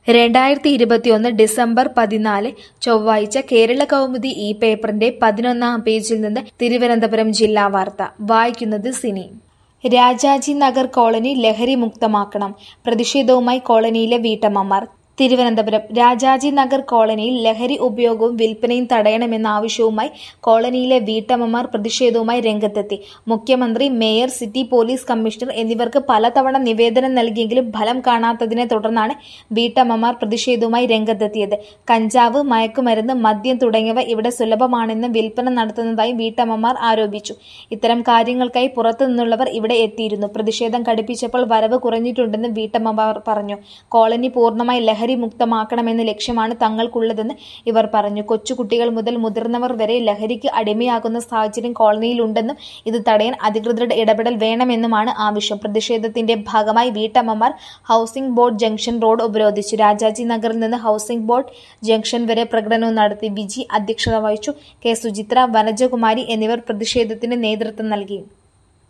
രണ്ടായിരത്തി ഇരുപത്തിയൊന്ന് ഡിസംബർ പതിനാല് ചൊവ്വാഴ്ച കേരള കൗമുദി ഈ പേപ്പറിന്റെ പതിനൊന്നാം പേജിൽ നിന്ന് തിരുവനന്തപുരം ജില്ലാ വാർത്ത വായിക്കുന്നത് സിനി രാജാജി നഗർ കോളനി ലഹരി മുക്തമാക്കണം പ്രതിഷേധവുമായി കോളനിയിലെ വീട്ടമ്മമാർ തിരുവനന്തപുരം രാജാജി നഗർ കോളനിയിൽ ലഹരി ഉപയോഗവും വിൽപ്പനയും തടയണമെന്ന ആവശ്യവുമായി കോളനിയിലെ വീട്ടമ്മമാർ പ്രതിഷേധവുമായി രംഗത്തെത്തി മുഖ്യമന്ത്രി മേയർ സിറ്റി പോലീസ് കമ്മീഷണർ എന്നിവർക്ക് പലതവണ നിവേദനം നൽകിയെങ്കിലും ഫലം കാണാത്തതിനെ തുടർന്നാണ് വീട്ടമ്മമാർ പ്രതിഷേധവുമായി രംഗത്തെത്തിയത് കഞ്ചാവ് മയക്കുമരുന്ന് മദ്യം തുടങ്ങിയവ ഇവിടെ സുലഭമാണെന്ന് വിൽപ്പന നടത്തുന്നതായി വീട്ടമ്മമാർ ആരോപിച്ചു ഇത്തരം കാര്യങ്ങൾക്കായി പുറത്തു നിന്നുള്ളവർ ഇവിടെ എത്തിയിരുന്നു പ്രതിഷേധം കടുപ്പിച്ചപ്പോൾ വരവ് കുറഞ്ഞിട്ടുണ്ടെന്ന് വീട്ടമ്മമാർ പറഞ്ഞു കോളനി പൂർണ്ണമായി ലഹരി മുക്തമാക്കണമെന്ന ലക്ഷ്യമാണ് തങ്ങൾക്കുള്ളതെന്ന് ഇവർ പറഞ്ഞു കൊച്ചുകുട്ടികൾ മുതൽ മുതിർന്നവർ വരെ ലഹരിക്ക് അടിമയാകുന്ന സാഹചര്യം കോളനിയിലുണ്ടെന്നും ഇത് തടയാൻ അധികൃതരുടെ ഇടപെടൽ വേണമെന്നുമാണ് ആവശ്യം പ്രതിഷേധത്തിന്റെ ഭാഗമായി വീട്ടമ്മമാർ ഹൗസിംഗ് ബോർഡ് ജംഗ്ഷൻ റോഡ് ഉപരോധിച്ചു രാജാജി നഗറിൽ നിന്ന് ഹൗസിംഗ് ബോർഡ് ജംഗ്ഷൻ വരെ പ്രകടനവും നടത്തി വിജി അധ്യക്ഷത വഹിച്ചു കെ സുചിത്ര വനജകുമാരി എന്നിവർ പ്രതിഷേധത്തിന് നേതൃത്വം നൽകി